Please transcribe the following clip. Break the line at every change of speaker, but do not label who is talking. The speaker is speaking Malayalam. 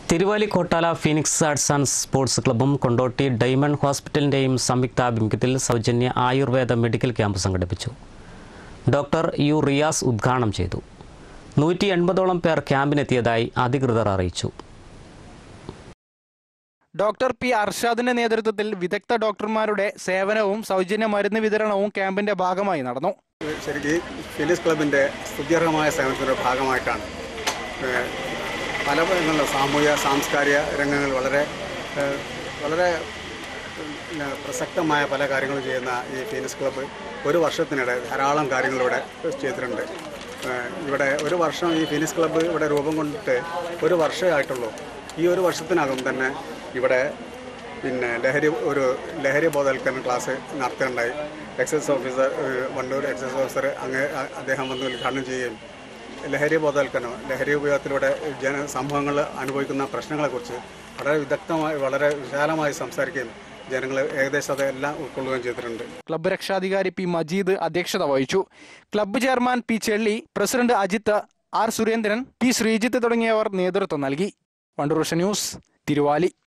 Thiruvali Kottala Phoenix arts and sports ക്ലബ്ബും കൊണ്ടോട്ടി ഡയമണ്ട് ഹോസ്പിറ്റലിൻ്റെയും സംയുക്താഭിമുഖ്യത്തിൽ സൗജന്യ ആയുർവേദ മെഡിക്കൽ ക്യാമ്പ് സംഘടിപ്പിച്ചു ഡോക്ടർ യു റിയാസ് ഉദ്ഘാടനം ചെയ്തു നൂറ്റി എൺപതോളം പേർ ക്യാമ്പിനെത്തിയതായി അധികൃതർ അറിയിച്ചു
ഡോക്ടർ പി അർഷാദിന്റെ നേതൃത്വത്തിൽ വിദഗ്ധ ഡോക്ടർമാരുടെ സേവനവും സൗജന്യ മരുന്ന് വിതരണവും ക്യാമ്പിന്റെ ഭാഗമായി നടന്നു
ശരിക്കും ഈ ഫിലിസ് ക്ലബിൻ്റെ സ്തുത്യർഹമായ സേവനത്തിൻ്റെ ഭാഗമായിട്ടാണ് ഏഹ്, പല രംഗങ്ങളിലും സാമൂഹ്യ സാംസ്കാരിക രംഗങ്ങൾ വളരെ ഏഹ്, വളരെ പിന്നെ പ്രസക്തമായ പല കാര്യങ്ങളും ചെയ്യുന്ന ഈ ഫീനിസ് ക്ലബ്ബ് ഒരു വർഷത്തിനിടെ ധാരാളം കാര്യങ്ങൾ ഇവിടെ ചെയ്തിട്ടുണ്ട് ഏഹ്, ഇവിടെ ഒരു വർഷം ഈ ഫീനിസ് ക്ലബ്ബ് ഇവിടെ രൂപം കൊണ്ടിട്ട് ഒരു വർഷമേ ആയിട്ടുള്ളൂ ഈ ഒരു വർഷത്തിനകം തന്നെ ഇവിടെ പിന്നെ ലഹരി ഒരു ലഹരി ബോധവൽക്കരണ ക്ലാസ് നടത്തുകയുണ്ടായി എക്സൈസ് ഓഫീസർ ഏഹ്, വണ്ടൂർ എക്സൈസ് ഓഫീസർ അങ്ങ് അ- അദ്ദേഹം വന്ന് ഉദ്ഘാടനം ചെയ്യുകയും ലഹരി ബോധവൽക്കരണം ലഹരി ഉപയോഗത്തിലൂടെ ജന സമൂഹങ്ങൾ അനുഭവിക്കുന്ന പ്രശ്നങ്ങളെക്കുറിച്ച് വളരെ വിദഗ്ധമായി വളരെ വിശാലമായി സംസാരിക്കുകയും ജനങ്ങൾ ഏകദേശം അതെല്ലാം ഉൾക്കൊള്ളുകയും ചെയ്തിട്ടുണ്ട്
ക്ലബ്ബ് രക്ഷാധികാരി പി മജീദ് അധ്യക്ഷത വഹിച്ചു club chairman P Chelli president Ajith R Surendran T Sreejith തുടങ്ങിയവർ നേതൃത്വം നൽകി വണ്ടൂർ വിഷൻ ന്യൂസ് തിരുവാലി